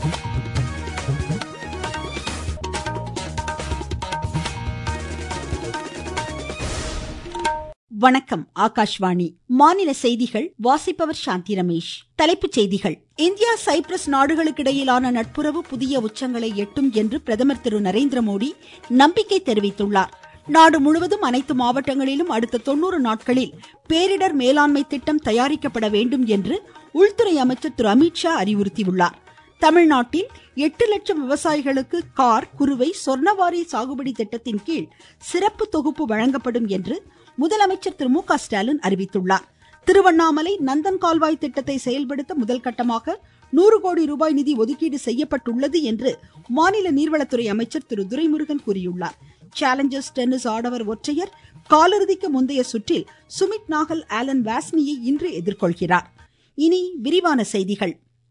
வணக்கம் ஆகாஷ்வாணி மாநில செய்திகள் வாசிப்பவர் சாந்தி ரமேஷ் தலைப்புச் செய்திகள் இந்தியா சைப்ரஸ் நாடுகளுக்கிடையிலான நட்புறவு புதிய உச்சங்களை எட்டும் என்று பிரதமர் திரு நரேந்திர மோடி நம்பிக்கை தெரிவித்துள்ளார் நாடு முழுவதும் அனைத்து மாவட்டங்களிலும் அடுத்த தொன்னூறு நாட்களில் பேரிடர் மேலாண்மை திட்டம் தயாரிக்கப்பட வேண்டும் என்று உள்துறை அமைச்சர் திரு அமித்ஷா அறிவுறுத்தியுள்ளார் தமிழ்நாட்டில் எட்டு லட்சம் விவசாயிகளுக்கு கார் குறுவை சொர்ணவாரி சாகுபடி திட்டத்தின் கீழ் சிறப்பு தொகுப்பு வழங்கப்படும் என்று முதலமைச்சர் திரு மு க ஸ்டாலின் அறிவித்துள்ளார் திருவண்ணாமலை நந்தன் கால்வாய் திட்டத்தை செயல்படுத்த முதல் கட்டமாக நூறு கோடி ரூபாய் நிதி ஒதுக்கீடு செய்யப்பட்டுள்ளது என்று மாநில நீர்வளத்துறை அமைச்சர் திரு துரைமுருகன் கூறியுள்ளார் சேலஞ்சர்ஸ் டென்னிஸ் ஆடவர் ஒற்றையர் காலிறுதிக்கு முந்தைய சுற்றில் சுமித் நாகல் ஆலன் வாஸ்னியை இன்று எதிர்கொள்கிறார் இனி விரிவான செய்திகள்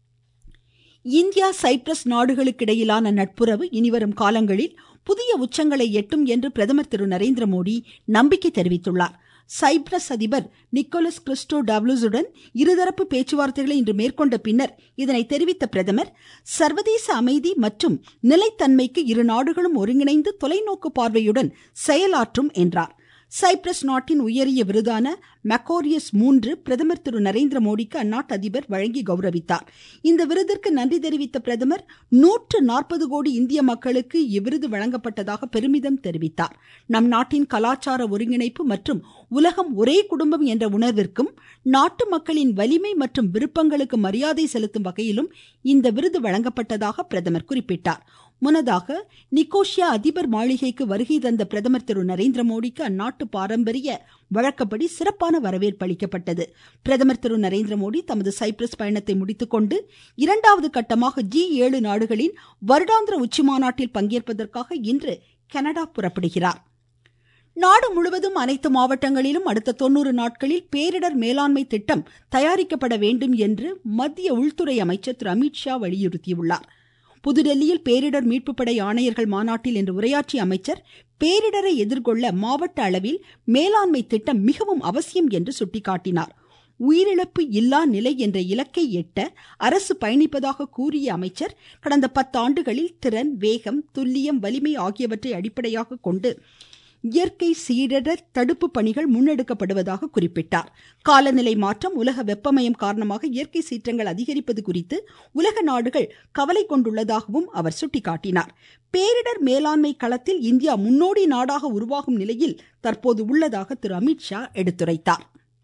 இந்தியா சைப்ரஸ் நாடுகளுக்கிடையிலான நட்புறவு இனிவரும் காலங்களில் புதிய உச்சங்களை எட்டும் என்று பிரதமர் திரு நரேந்திர மோடி நம்பிக்கை தெரிவித்துள்ளார் சைப்ரஸ் அதிபர் நிக்கோலஸ் கிறிஸ்டோ டவ்லுஸுடன் இருதரப்பு பேச்சுவார்த்தைகளை இன்று மேற்கொண்ட பின்னர் இதனை தெரிவித்த பிரதமர் சர்வதேச அமைதி மற்றும் நிலைத்தன்மைக்கு இரு நாடுகளும் ஒருங்கிணைந்து தொலைநோக்கு பார்வையுடன் செயலாற்றும் என்றார் சைப்ரஸ் நாட்டின் உயரிய விருதான மெக்கோரியஸ் மூன்று பிரதமர் திரு நரேந்திர மோடிக்கு அந்நாட்டு அதிபர் வழங்கி கௌரவித்தார் இந்த விருதிற்கு நன்றி தெரிவித்த பிரதமர் நூற்று நாற்பது கோடி இந்திய மக்களுக்கு இவ்விருது வழங்கப்பட்டதாக பெருமிதம் தெரிவித்தார் நம் நாட்டின் கலாச்சார ஒருங்கிணைப்பு மற்றும் உலகம் ஒரே குடும்பம் என்ற உணர்விற்கும் நாட்டு மக்களின் வலிமை மற்றும் விருப்பங்களுக்கு மரியாதை செலுத்தும் வகையிலும் இந்த விருது வழங்கப்பட்டதாக பிரதமர் குறிப்பிட்டார் முன்னதாக நிக்கோஷியா அதிபர் மாளிகைக்கு வருகை தந்த பிரதமர் திரு நரேந்திர மோடிக்கு அந்நாட்டு பாரம்பரிய வழக்கப்படி சிறப்பான வரவேற்பு அளிக்கப்பட்டது பிரதமர் திரு நரேந்திர மோடி தமது சைப்ரஸ் பயணத்தை முடித்துக்கொண்டு இரண்டாவது கட்டமாக ஜி ஏழு நாடுகளின் வருடாந்திர உச்சிமாநாட்டில் பங்கேற்பதற்காக இன்று கனடா புறப்படுகிறார் நாடு முழுவதும் அனைத்து மாவட்டங்களிலும் அடுத்த தொன்னூறு நாட்களில் பேரிடர் மேலாண்மை திட்டம் தயாரிக்கப்பட வேண்டும் என்று மத்திய உள்துறை அமைச்சர் திரு அமித்ஷா வலியுறுத்தியுள்ளார் புதுடெல்லியில் பேரிடர் மீட்பு படை ஆணையர்கள் மாநாட்டில் இன்று உரையாற்றிய அமைச்சர் பேரிடரை எதிர்கொள்ள மாவட்ட அளவில் மேலாண்மை திட்டம் மிகவும் அவசியம் என்று சுட்டிக்காட்டினார் உயிரிழப்பு இல்லா நிலை என்ற இலக்கை எட்ட அரசு பயணிப்பதாக கூறிய அமைச்சர் கடந்த பத்தாண்டுகளில் திறன் வேகம் துல்லியம் வலிமை ஆகியவற்றை அடிப்படையாக கொண்டு இயற்கை சீரடர் தடுப்பு பணிகள் முன்னெடுக்கப்படுவதாக குறிப்பிட்டார் காலநிலை மாற்றம் உலக வெப்பமயம் காரணமாக இயற்கை சீற்றங்கள் அதிகரிப்பது குறித்து உலக நாடுகள் கவலை கொண்டுள்ளதாகவும் அவர் சுட்டிக்காட்டினார் பேரிடர் மேலாண்மை களத்தில் இந்தியா முன்னோடி நாடாக உருவாகும் நிலையில் தற்போது உள்ளதாக திரு அமித்ஷா எடுத்துரைத்தார்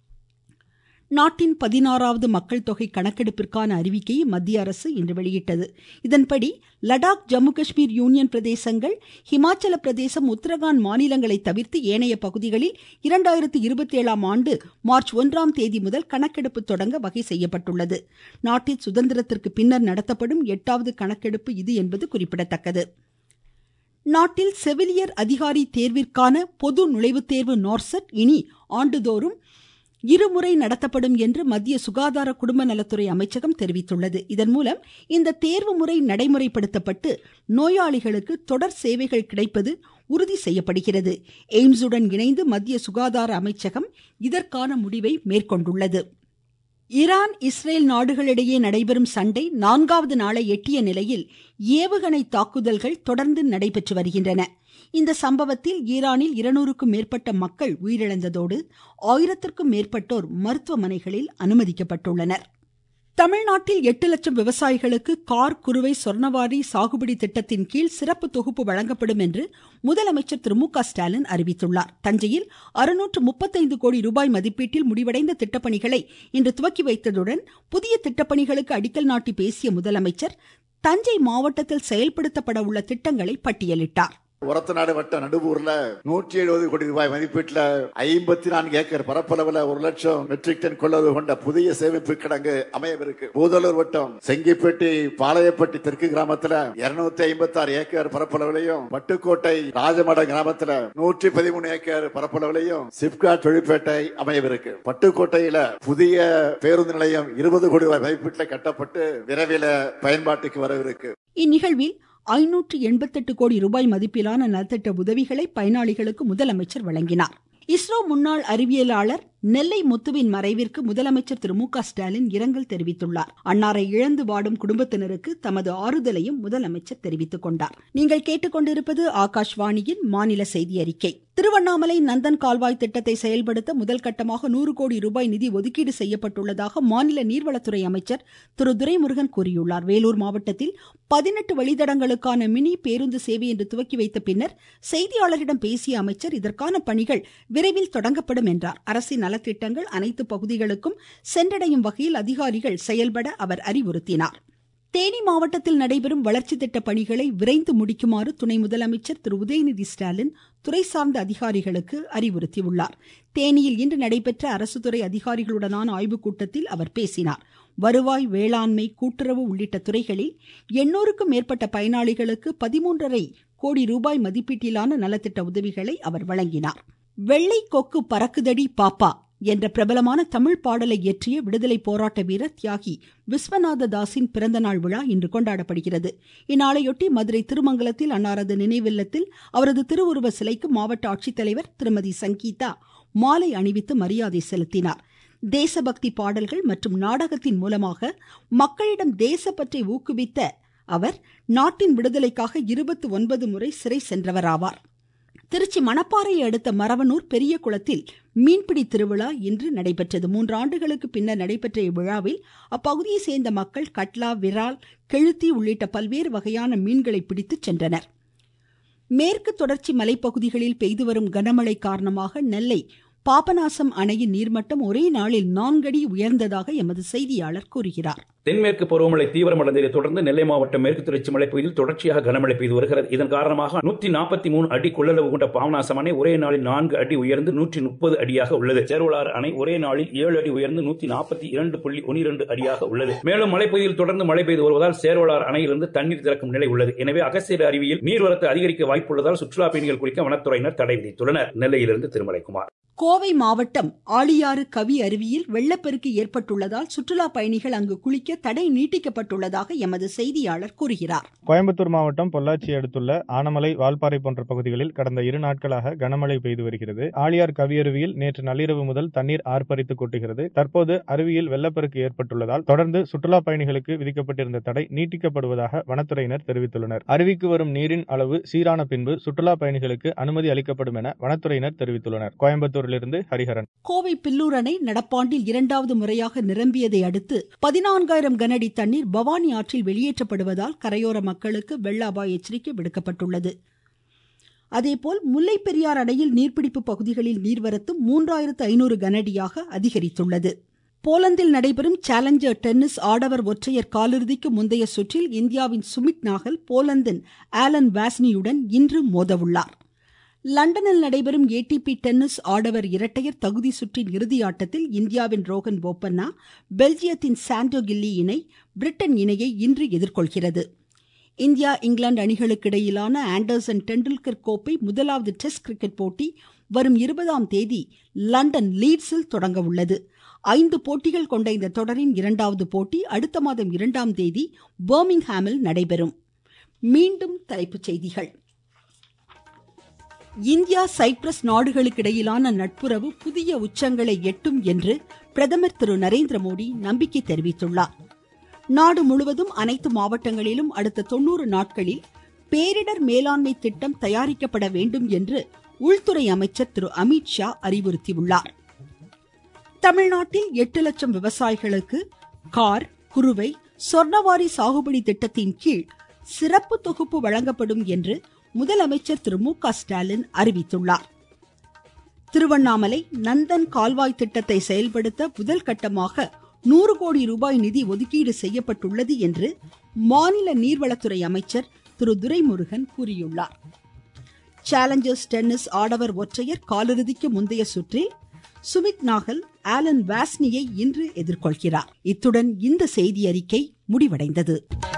நாட்டின் பதினாறாவது மக்கள் தொகை கணக்கெடுப்பிற்கான அறிவிக்கையை மத்திய அரசு இன்று வெளியிட்டது இதன்படி லடாக் ஜம்மு காஷ்மீர் யூனியன் பிரதேசங்கள் ஹிமாச்சல பிரதேசம் உத்தரகாண்ட் மாநிலங்களை தவிர்த்து ஏனைய பகுதிகளில் இரண்டாயிரத்து இருபத்தி ஏழாம் ஆண்டு மார்ச் ஒன்றாம் தேதி முதல் கணக்கெடுப்பு தொடங்க வகை செய்யப்பட்டுள்ளது நாட்டில் சுதந்திரத்திற்கு பின்னர் நடத்தப்படும் எட்டாவது கணக்கெடுப்பு இது என்பது குறிப்பிடத்தக்கது நாட்டில் செவிலியர் அதிகாரி தேர்விற்கான பொது நுழைவுத் தேர்வு நார்செட் இனி ஆண்டுதோறும் இருமுறை நடத்தப்படும் என்று மத்திய சுகாதார குடும்ப நலத்துறை அமைச்சகம் தெரிவித்துள்ளது இதன் மூலம் இந்த தேர்வு முறை நடைமுறைப்படுத்தப்பட்டு நோயாளிகளுக்கு தொடர் சேவைகள் கிடைப்பது உறுதி செய்யப்படுகிறது எய்ம்ஸுடன் இணைந்து மத்திய சுகாதார அமைச்சகம் இதற்கான முடிவை மேற்கொண்டுள்ளது ஈரான் இஸ்ரேல் நாடுகளிடையே நடைபெறும் சண்டை நான்காவது நாளை எட்டிய நிலையில் ஏவுகணை தாக்குதல்கள் தொடர்ந்து நடைபெற்று வருகின்றன இந்த சம்பவத்தில் ஈரானில் இருநூறுக்கும் மேற்பட்ட மக்கள் உயிரிழந்ததோடு ஆயிரத்திற்கும் மேற்பட்டோர் மருத்துவமனைகளில் அனுமதிக்கப்பட்டுள்ளனர் தமிழ்நாட்டில் எட்டு லட்சம் விவசாயிகளுக்கு கார் குறுவை சொர்ணவாரி சாகுபடி திட்டத்தின் கீழ் சிறப்பு தொகுப்பு வழங்கப்படும் என்று முதலமைச்சர் திரு மு க ஸ்டாலின் அறிவித்துள்ளார் தஞ்சையில் அறுநூற்று முப்பத்தைந்து கோடி ரூபாய் மதிப்பீட்டில் முடிவடைந்த திட்டப்பணிகளை இன்று துவக்கி வைத்ததுடன் புதிய திட்டப்பணிகளுக்கு அடிக்கல் நாட்டி பேசிய முதலமைச்சர் தஞ்சை மாவட்டத்தில் செயல்படுத்தப்பட உள்ள திட்டங்களை பட்டியலிட்டார் உரத்தநாடு வட்ட நடுவூர்ல நூற்றி எழுபது கோடி ரூபாய் மதிப்பீட்டுல ஐம்பத்தி நான்கு ஏக்கர் பரப்பளவுல ஒரு லட்சம் மெட்ரிக் டன் கொள்ளளவு கொண்ட புதிய சேமிப்பு கிடங்கு அமையவிருக்கு பூதலூர் வட்டம் செங்கிப்பட்டி பாளையப்பட்டி தெற்கு கிராமத்துல இருநூத்தி ஐம்பத்தி ஆறு ஏக்கர் பரப்பளவுலையும் பட்டுக்கோட்டை ராஜமடம் கிராமத்துல நூற்றி பதிமூணு ஏக்கர் பரப்பளவுலையும் சிப்காட் தொழிற்பேட்டை அமையவிருக்கு பட்டுக்கோட்டையில புதிய பேருந்து நிலையம் இருபது கோடி ரூபாய் மதிப்பீட்டுல கட்டப்பட்டு விரைவில் பயன்பாட்டுக்கு வரவிருக்கு இந்நிகழ்வில் ஐநூற்று எண்பத்தெட்டு கோடி ரூபாய் மதிப்பிலான நலத்திட்ட உதவிகளை பயனாளிகளுக்கு முதலமைச்சர் வழங்கினார் இஸ்ரோ முன்னாள் அறிவியலாளர் நெல்லை முத்துவின் மறைவிற்கு முதலமைச்சர் திரு மு க ஸ்டாலின் இரங்கல் தெரிவித்துள்ளார் அன்னாரை இழந்து வாடும் குடும்பத்தினருக்கு தமது ஆறுதலையும் முதலமைச்சர் தெரிவித்துக் கொண்டார் நீங்கள் கேட்டுக்கொண்டிருப்பது ஆகாஷ்வாணியின் மாநில செய்தி அறிக்கை திருவண்ணாமலை நந்தன் கால்வாய் திட்டத்தை செயல்படுத்த முதல் கட்டமாக நூறு கோடி ரூபாய் நிதி ஒதுக்கீடு செய்யப்பட்டுள்ளதாக மாநில நீர்வளத்துறை அமைச்சர் திரு துரைமுருகன் கூறியுள்ளார் வேலூர் மாவட்டத்தில் பதினெட்டு வழித்தடங்களுக்கான மினி பேருந்து சேவை என்று துவக்கி வைத்த பின்னர் செய்தியாளர்களிடம் பேசிய அமைச்சர் இதற்கான பணிகள் விரைவில் தொடங்கப்படும் என்றார் அரசின் நலத்திட்டங்கள் அனைத்து பகுதிகளுக்கும் சென்றடையும் வகையில் அதிகாரிகள் செயல்பட அவர் அறிவுறுத்தினார் தேனி மாவட்டத்தில் நடைபெறும் வளர்ச்சி திட்ட பணிகளை விரைந்து முடிக்குமாறு துணை முதலமைச்சர் திரு உதயநிதி ஸ்டாலின் துறை சார்ந்த அதிகாரிகளுக்கு அறிவுறுத்தியுள்ளார் தேனியில் இன்று நடைபெற்ற அரசு துறை அதிகாரிகளுடனான ஆய்வுக் கூட்டத்தில் அவர் பேசினார் வருவாய் வேளாண்மை கூட்டுறவு உள்ளிட்ட துறைகளில் எண்ணூறுக்கும் மேற்பட்ட பயனாளிகளுக்கு பதிமூன்றரை கோடி ரூபாய் மதிப்பீட்டிலான நலத்திட்ட உதவிகளை அவர் வழங்கினார் வெள்ளை கொக்கு பறக்குதடி பாப்பா என்ற பிரபலமான தமிழ் பாடலை இயற்றிய விடுதலை போராட்ட வீரர் தியாகி விஸ்வநாத தாஸின் பிறந்தநாள் விழா இன்று கொண்டாடப்படுகிறது இந்நாளையொட்டி மதுரை திருமங்கலத்தில் அன்னாரது நினைவில்லத்தில் அவரது திருவுருவ சிலைக்கு மாவட்ட ஆட்சித்தலைவர் திருமதி சங்கீதா மாலை அணிவித்து மரியாதை செலுத்தினார் தேசபக்தி பாடல்கள் மற்றும் நாடகத்தின் மூலமாக மக்களிடம் தேசப்பற்றை ஊக்குவித்த அவர் நாட்டின் விடுதலைக்காக இருபத்தி ஒன்பது முறை சிறை சென்றவராவார் திருச்சி மணப்பாறையை அடுத்த மரவனூர் பெரிய குளத்தில் மீன்பிடி திருவிழா இன்று நடைபெற்றது மூன்று ஆண்டுகளுக்கு பின்னர் நடைபெற்ற இவ்விழாவில் அப்பகுதியை சேர்ந்த மக்கள் கட்லா விரால் கெழுத்தி உள்ளிட்ட பல்வேறு வகையான மீன்களை பிடித்து சென்றனர் மேற்கு தொடர்ச்சி மலைப்பகுதிகளில் பெய்து வரும் கனமழை காரணமாக நெல்லை பாபநாசம் அணையின் நீர்மட்டம் ஒரே நாளில் நான்கடி உயர்ந்ததாக எமது செய்தியாளர் கூறுகிறார் தென்மேற்கு பருவமழை தீவிரமடைந்ததை தொடர்ந்து நெல்லை மாவட்டம் மேற்கு தொடர்ச்சி மலைப்பகுதியில் தொடர்ச்சியாக கனமழை பெய்து வருகிறது இதன் காரணமாக நூத்தி நாற்பத்தி மூணு அடி கொள்ளளவு கொண்ட பாவநாசம் அணை ஒரே நாளில் நான்கு அடி உயர்ந்து நூற்றி முப்பது அடியாக உள்ளது சேருவலாறு அணை ஒரே நாளில் ஏழு அடி உயர்ந்து நூத்தி நாற்பத்தி இரண்டு புள்ளி ஒன்னிரண்டு அடியாக உள்ளது மேலும் மலைப்பகுதியில் தொடர்ந்து மழை பெய்து வருவதால் சேர்வலாறு அணையிலிருந்து தண்ணீர் திறக்கும் நிலை உள்ளது எனவே அகசியர் அருவியில் நீர்வரத்து அதிகரிக்க வாய்ப்புள்ளதால் சுற்றுலா பயணிகள் குறிக்க வனத்துறையினர் தடை விதித்துள்ளனர் நெல்லையிலிருந்து திருமலைக்குமார் கோவை மாவட்டம் ஆழியாறு கவி அருவியில் வெள்ளப்பெருக்கு ஏற்பட்டுள்ளதால் சுற்றுலா பயணிகள் அங்கு குளிக்க தடை நீட்டிக்கப்பட்டுள்ளதாக எமது செய்தியாளர் கூறுகிறார் கோயம்புத்தூர் மாவட்டம் பொள்ளாச்சி அடுத்துள்ள ஆனமலை வால்பாறை போன்ற பகுதிகளில் கடந்த இரு நாட்களாக கனமழை பெய்து வருகிறது ஆழியார் கவியருவியில் நேற்று நள்ளிரவு முதல் தண்ணீர் ஆர்ப்பரித்து கொட்டுகிறது தற்போது அருவியில் வெள்ளப்பெருக்கு ஏற்பட்டுள்ளதால் தொடர்ந்து சுற்றுலா பயணிகளுக்கு விதிக்கப்பட்டிருந்த தடை நீட்டிக்கப்படுவதாக வனத்துறையினர் தெரிவித்துள்ளனர் அருவிக்கு வரும் நீரின் அளவு சீரான பின்பு சுற்றுலா பயணிகளுக்கு அனுமதி அளிக்கப்படும் என வனத்துறையினர் தெரிவித்துள்ளனர் கோயம்புத்தூரிலிருந்து ஹரிஹரன் கோவை பில்லூர் அணை நடப்பாண்டில் இரண்டாவது முறையாக நிரம்பியதை அடுத்து பதினான்காயிரம் கனஅடி தண்ணீர் பவானி ஆற்றில் வெளியேற்றப்படுவதால் கரையோர மக்களுக்கு வெள்ள அபாய எச்சரிக்கை விடுக்கப்பட்டுள்ளது அதேபோல் முல்லை பெரியார் அணையில் நீர்பிடிப்பு பகுதிகளில் நீர்வரத்து மூன்றாயிரத்து ஐநூறு கனஅடியாக அதிகரித்துள்ளது போலந்தில் நடைபெறும் சேலஞ்சர் டென்னிஸ் ஆடவர் ஒற்றையர் காலிறுதிக்கு முந்தைய சுற்றில் இந்தியாவின் சுமித் நாகல் போலந்தின் ஆலன் வாஸ்னியுடன் இன்று மோதவுள்ளார் லண்டனில் நடைபெறும் ஏடிபி டென்னிஸ் ஆடவர் இரட்டையர் தகுதி சுற்றின் இறுதி ஆட்டத்தில் இந்தியாவின் ரோகன் போப்பண்ணா பெல்ஜியத்தின் சாண்டோ கில்லி இணை பிரிட்டன் இணையை இன்று எதிர்கொள்கிறது இந்தியா இங்கிலாந்து அணிகளுக்கு இடையிலான ஆண்டர்சன் டெண்டுல்கர் கோப்பை முதலாவது டெஸ்ட் கிரிக்கெட் போட்டி வரும் இருபதாம் தேதி லண்டன் லீட்ஸில் தொடங்க உள்ளது ஐந்து போட்டிகள் கொண்ட இந்த தொடரின் இரண்டாவது போட்டி அடுத்த மாதம் இரண்டாம் தேதி பர்மிங்ஹாமில் நடைபெறும் மீண்டும் தலைப்புச் செய்திகள் இந்தியா சைப்ரஸ் நாடுகளுக்கு இடையிலான நட்புறவு புதிய உச்சங்களை எட்டும் என்று பிரதமர் திரு நரேந்திர மோடி நம்பிக்கை தெரிவித்துள்ளார் நாடு முழுவதும் அனைத்து மாவட்டங்களிலும் அடுத்த தொன்னூறு நாட்களில் பேரிடர் மேலாண்மை திட்டம் தயாரிக்கப்பட வேண்டும் என்று உள்துறை அமைச்சர் திரு அமித்ஷா அறிவுறுத்தியுள்ளார் தமிழ்நாட்டில் எட்டு லட்சம் விவசாயிகளுக்கு கார் குறுவை சொர்ணவாரி சாகுபடி திட்டத்தின் கீழ் சிறப்பு தொகுப்பு வழங்கப்படும் என்று முதலமைச்சர் திரு மு க ஸ்டாலின் அறிவித்துள்ளார் திருவண்ணாமலை நந்தன் கால்வாய் திட்டத்தை செயல்படுத்த முதல் கட்டமாக நூறு கோடி ரூபாய் நிதி ஒதுக்கீடு செய்யப்பட்டுள்ளது என்று மாநில நீர்வளத்துறை அமைச்சர் திரு துரைமுருகன் கூறியுள்ளார் சேலஞ்சர்ஸ் டென்னிஸ் ஆடவர் ஒற்றையர் காலிறுதிக்கு முந்தைய சுற்றில் சுமித் நாகல் ஆலன் வாஸ்னியை இன்று எதிர்கொள்கிறார் இத்துடன் இந்த செய்தி அறிக்கை முடிவடைந்தது